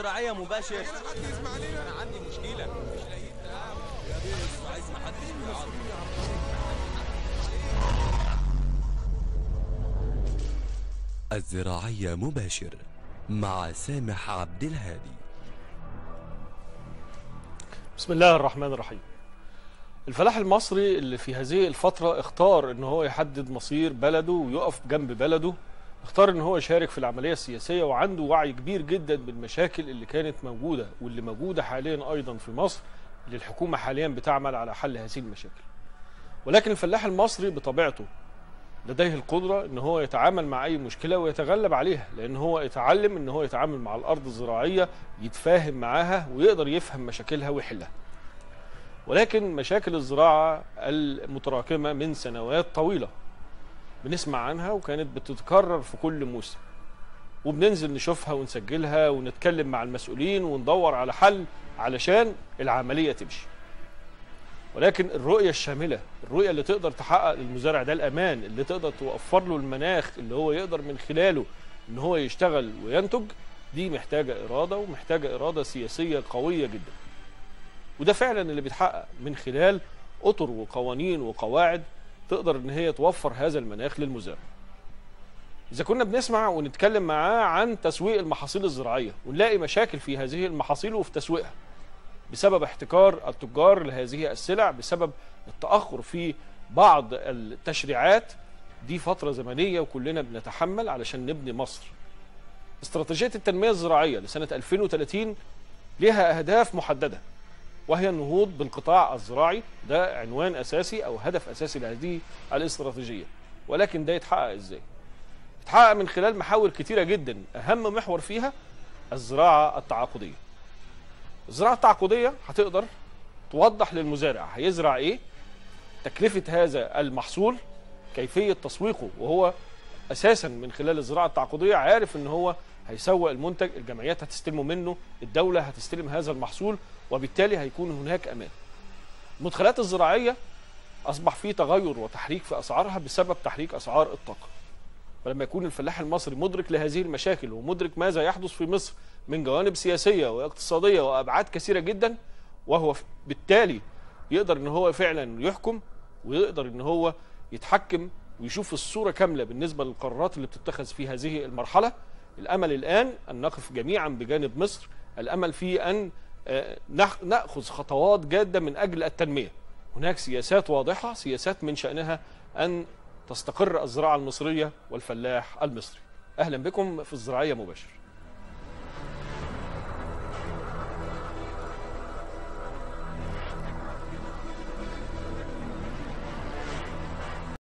الزراعية مباشر حد يسمع لنا أنا عندي مشكلة مش لاقيين يا بيرس عايز ما حدش بيعاطف الزراعية مباشر مع سامح عبد الهادي بسم الله الرحمن الرحيم الفلاح المصري اللي في هذه الفترة اختار ان هو يحدد مصير بلده ويقف جنب بلده اختار ان هو يشارك في العملية السياسية وعنده وعي كبير جدا بالمشاكل اللي كانت موجودة واللي موجودة حاليا ايضا في مصر اللي الحكومة حاليا بتعمل على حل هذه المشاكل ولكن الفلاح المصري بطبيعته لديه القدرة ان هو يتعامل مع اي مشكلة ويتغلب عليها لان هو يتعلم ان هو يتعامل مع الارض الزراعية يتفاهم معاها ويقدر يفهم مشاكلها ويحلها ولكن مشاكل الزراعة المتراكمة من سنوات طويلة بنسمع عنها وكانت بتتكرر في كل موسم وبننزل نشوفها ونسجلها ونتكلم مع المسؤولين وندور على حل علشان العملية تمشي ولكن الرؤية الشاملة الرؤية اللي تقدر تحقق للمزارع ده الأمان اللي تقدر توفر له المناخ اللي هو يقدر من خلاله ان هو يشتغل وينتج دي محتاجة إرادة ومحتاجة إرادة سياسية قوية جدا وده فعلا اللي بيتحقق من خلال اطر وقوانين وقواعد تقدر ان هي توفر هذا المناخ للمزارع. اذا كنا بنسمع ونتكلم معاه عن تسويق المحاصيل الزراعيه ونلاقي مشاكل في هذه المحاصيل وفي تسويقها بسبب احتكار التجار لهذه السلع بسبب التاخر في بعض التشريعات دي فتره زمنيه وكلنا بنتحمل علشان نبني مصر. استراتيجيه التنميه الزراعيه لسنه 2030 لها اهداف محدده وهي النهوض بالقطاع الزراعي ده عنوان اساسي او هدف اساسي لهذه الاستراتيجيه ولكن ده يتحقق ازاي يتحقق من خلال محاور كتيره جدا اهم محور فيها الزراعه التعاقديه الزراعه التعاقديه هتقدر توضح للمزارع هيزرع ايه تكلفه هذا المحصول كيفيه تسويقه وهو اساسا من خلال الزراعه التعاقديه عارف ان هو هيسوق المنتج الجمعيات هتستلمه منه الدوله هتستلم هذا المحصول وبالتالي هيكون هناك امان المدخلات الزراعيه اصبح في تغير وتحريك في اسعارها بسبب تحريك اسعار الطاقه فلما يكون الفلاح المصري مدرك لهذه المشاكل ومدرك ماذا يحدث في مصر من جوانب سياسيه واقتصاديه وابعاد كثيره جدا وهو بالتالي يقدر ان هو فعلا يحكم ويقدر ان هو يتحكم ويشوف الصوره كامله بالنسبه للقرارات اللي بتتخذ في هذه المرحله الامل الان ان نقف جميعا بجانب مصر الامل في ان ناخذ خطوات جاده من اجل التنميه هناك سياسات واضحه سياسات من شانها ان تستقر الزراعه المصريه والفلاح المصري اهلا بكم في الزراعيه مباشر